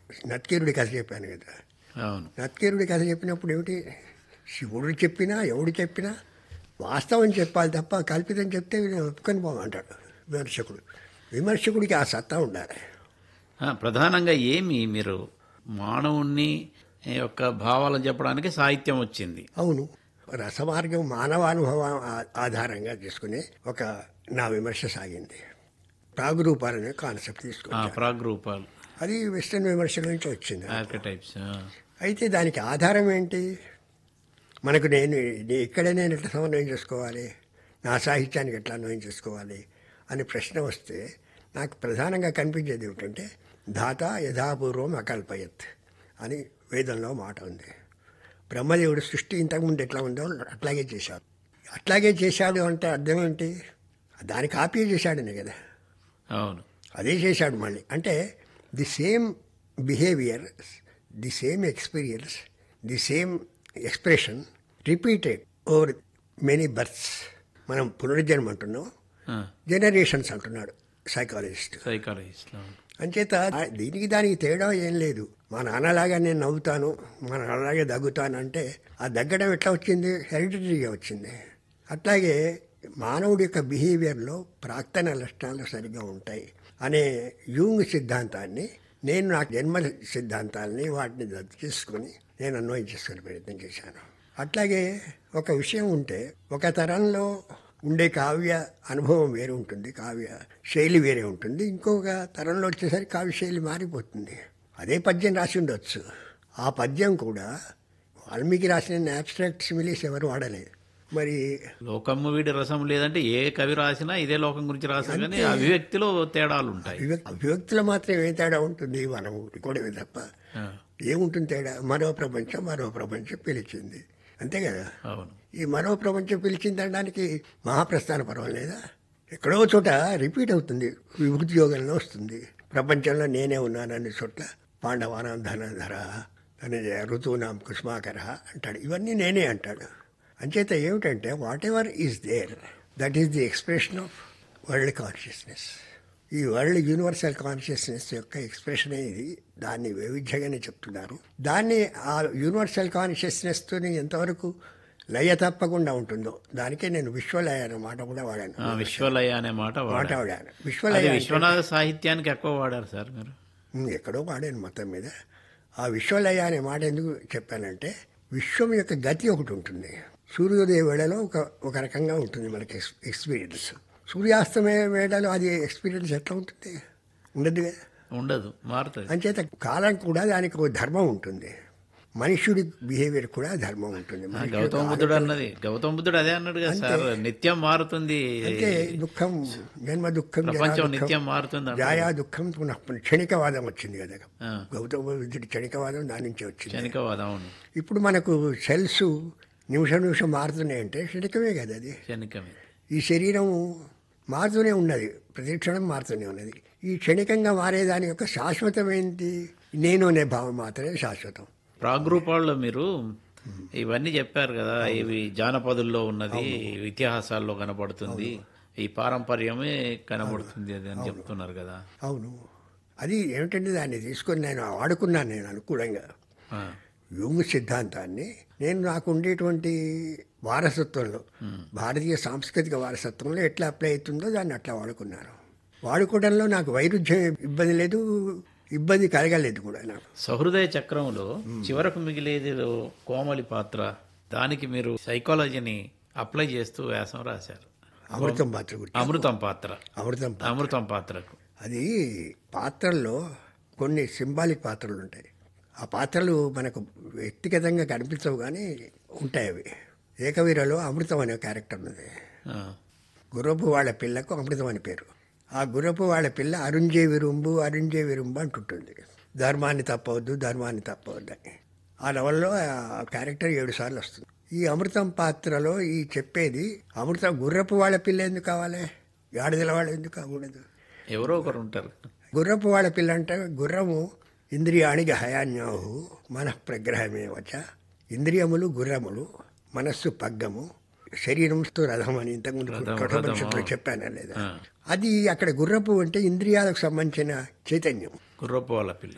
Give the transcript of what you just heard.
నత్కీరుడి కథ చెప్పాను కదా అవును నత్కీరుడి కథ చెప్పినప్పుడు ఏమిటి శివుడు చెప్పినా ఎవడు చెప్పినా వాస్తవం చెప్పాలి తప్ప కల్పితం చెప్తే వీడు ఒప్పుకొని పోమంటాడు విమర్శకుడు విమర్శకుడికి ఆ సత్తా ఉండాలి ఆ, ప్రధానంగా ఏమి మీరు మానవుణ్ణి యొక్క భావాలను చెప్పడానికి సాహిత్యం వచ్చింది అవును రసమార్గం మానవానుభవం ఆ- ఆధారంగా తీసుకుని ఒక నా విమర్శ సాగింది ప్రాగురూపాలనే కాన్సెప్ట్ ఆ, తీసుకున్నాను ప్రాగ్రూపాలు అది వెస్టర్న్ విమర్శల నుంచి వచ్చింది ఆర్కిటైప్స్ అయితే దానికి ఆధారం ఏంటి మనకు నేను నే- ఇక్కడే నేను ఎట్లా సమన్వయం చేసుకోవాలి నా సాహిత్యానికి ఎట్లా అన్వయం చేసుకోవాలి అనే ప్రశ్న వస్తే నాకు ప్రధానంగా కనిపించేది ఏమిటంటే ధాత యథాపూర్వం అకల్పయత్ అని వేదంలో మాట ఉంది బ్రహ్మదేవుడు సృష్టి ఇంతకుముందు ఎట్లా ఉందో అట్లాగే చేశాడు అట్లాగే చేశాడు అంటే అర్థం ఏంటి దాని కాపీ చేశాడనే కదా అవును అదే చేశాడు మళ్ళీ అంటే the same behaviour the same experience the same expression repeated over many births మనం పునర్జన్మ అంటున్నాం జనరేషన్స్ అంటున్నాడు సైకాలజిస్ట్ సైకాలజిస్ట్ అంచేత దీనికి దానికి తేడా ఏం లేదు మా నాన్నలాగా నేను నవ్వుతాను మా నాన్నలాగే దగ్గుతాను అంటే ఆ దగ్గడం ఎట్లా వచ్చింది హెరిడిటరీగా వచ్చింది అట్లాగే మానవుడి యొక్క బిహేవియర్లో ప్రాక్తన లక్షణాలు సరిగ్గా ఉంటాయి అనే యూంగ్ సిద్ధాంతాన్ని నేను నా జన్మ సిద్ధాంతాలని వాటిని దత్తు చేసుకొని నేను అన్వయం చేసుకునే ప్రయత్నం చేశాను అట్లాగే ఒక విషయం ఉంటే ఒక తరంలో ఉండే కావ్య అనుభవం వేరే ఉంటుంది కావ్య శైలి వేరే ఉంటుంది ఇంకొక తరంలో వచ్చేసరికి కావ్య శైలి మారిపోతుంది అదే పద్యం రాసి ఉండొచ్చు ఆ పద్యం కూడా వాల్మీకి రాసిన అబ్స్ట్రాక్ట్ సిమిలీస్ ఎవరు వాడలేదు మరి లోకమ్మ వీడి రసం లేదంటే ఏ కవి రాసినా ఇదే లోకం గురించి రాసినా కానీ అభివ్యక్తిలో తేడాలు ఉంటాయి అభివ్యక్- అభివ్యక్తిలో మాత్రం ఏ తేడా ఉంటుంది మనం కూడా తప్ప ఆ, ఏముంటుంది తేడా మరో ప్రపంచం మరో ప్రపంచం పిలిచింది అంతే కదా అవును ఈ మరో ప్రపంచం పిలిచిందనడానికి మహాప్రస్థాన పర్వం లేదా ఎక్కడో చోట రిపీట్ అవుతుంది విభూతి యోగంలో వస్తుంది ప్రపంచంలో నేనే ఉన్నానన్ని చోట్ల పాండవానాం ధనధర ధనజయ ఋతువునాం కుష్మాకర అంటాడు ఇవన్నీ నేనే అంటాడు అంచేత ఏమిటంటే whatever is there that is the expression of world consciousness ఈ వరల్డ్ యూనివర్సల్ కాన్షియస్నెస్ యొక్క ఎక్స్ప్రెషన్ ఇది దాన్ని వైవిధ్యంగానే చెప్తున్నారు దాన్ని ఆ యూనివర్సల్ కాన్షియస్నెస్తోని ఎంతవరకు లయ తప్పకుండా ఉంటుందో దానికే నేను విశ్వలయ అనే మాట కూడా వాడాను ఆ, విశ్వలయ అనే మాట మాట వాడారు వాడాను అది విశ్వలయ అంటే- విశ్వనాథ సాహిత్యానికి ఎక్కువ వాడారు సార్ మీరు ఉమ్, ఎక్కడో వాడాను మొత్తం మీద ఆ విశ్వలయ అనే మాట ఎందుకు చెప్పానంటే విశ్వం యొక్క గతి ఒకటి ఉంటుంది సూర్యోదయ వేళలో ఒక ఒక రకంగా ఉంటుంది మనకి ఎక్స్ ఎక్స్పీరియన్స్ సూర్యాస్తమయ వేళలో అది ఎక్స్పీరియన్స్ ఎట్లా ఉంటుంది ఉండదు కదా ఉండదు మారుతుంది అంచేత కాలం కూడా దానికి ఒక ధర్మం ఉంటుంది మనుష్యుడి బిహేవియర్ కూడా ధర్మం ఉంటుంది ఆ, మనుష్యుడు గౌతమ బుద్ధుడు అన్నది గౌతమ బుద్ధుడు అదే అన్నాడు కదా సార్ నిత్యం మారుతుంది అంటే దుఃఖం జన్మ దుఃఖం జరా ప్రపంచం దుఃఖం, నిత్యం మారుతుంది అన్నాడు. జాయా దుఃఖం పునః క్షణికవాదం వచ్చింది కదా ఆ, గౌతమ బుద్ధుడి క్షణికవాదం దాని నుంచే వచ్చింది క్షణికవాదం అవును ఇప్పుడు మనకు సెల్స్ నిమిషం నిమిషం మారుతున్నాయంటే క్షణికమే కదా అది క్షణికమే ఈ శరీరం మారుతూనే ఉన్నది ప్రతి క్షణం మారుతూనే ఉన్నది ఈ క్షణికంగా మారేదాని యొక్క శాశ్వతమైంది నేను అనే భావం మాత్రమే శాశ్వతం ప్రాగ్రూపాల్లో మీరు ఇవన్నీ చెప్పారు కదా ఇవి జానపదుల్లో ఉన్నది ఇతిహాసాల్లో కనబడుతుంది ఈ పారంపర్యమే కనబడుతుంది అది అని చెప్తున్నారు కదా అవును అది ఏమిటంటే దాన్ని తీసుకొని నేను వాడుకున్నాను నేను అనుకూలంగా ఆ, యూంగ్ సిద్ధాంతాన్ని నేను నాకు ఉండేటువంటి వారసత్వంలో భారతీయ సాంస్కృతిక వారసత్వంలో ఎట్లా అప్లై అవుతుందో దాన్ని అట్లా వాడుకున్నాను వాడుకోవడంలో నాకు వైరుధ్యం ఇబ్బంది లేదు ఇబ్బంది కలగలేదు కూడా నాకు సహృదయ చక్రంలో చివరకు మిగిలేది కోమలి పాత్ర దానికి మీరు సైకాలజీని అప్లై చేస్తూ వ్యాసం రాశారు అమృతం పాత్ర గురించి అమృతం పాత్ర అమృతం పాత్ర. అమృతం పాత్రకు అది పాత్రల్లో కొన్ని సింబాలిక్ పాత్రలు ఉంటాయి ఆ పాత్రలు మనకు వ్యక్తిగతంగా కనిపించవు కానీ ఉంటాయి అవి ఏకవీరలో అమృతం అనే క్యారెక్టర్ ఉంది ఆ, గుర్రపు వాళ్ళ పిల్లకు అమృతం అని పేరు ఆ గుర్రపు వాళ్ళ పిల్ల అరుంజే విరుంబు అరుంజే విరుంబు అంటుంటుంది ధర్మాన్ని తప్పవద్దు ధర్మాన్ని తప్పవద్దు అని ఆ నవల్లో ఆ క్యారెక్టర్ ఏడు సార్లు వస్తుంది ఈ అమృతం పాత్రలో ఈ చెప్పేది అమృతం గుర్రపు వాళ్ళ పిల్ల ఎందుకు కావాలి గాడిదల వాళ్ళు ఎందుకు కాకూడదు ఎవరో ఒకరు ఉంటారు గుర్రపు వాళ్ళ పిల్ల అంటే గుర్రము ఇంద్రియానికి హయాన్యాహు మనః ప్రగ్రహమే వచ్చ ఇంద్రియములు గుర్రములు మనస్సు పగ్గము శరీరంతో రథం అని ఇంతకుముందు రథం, కఠోపనిషత్తులో రథము. చెప్పాను లేదా ఆ. అది అక్కడ గుర్రపు అంటే ఇంద్రియాలకు సంబంధించిన చైతన్యం గుర్రపు వాళ్ళ పిల్ల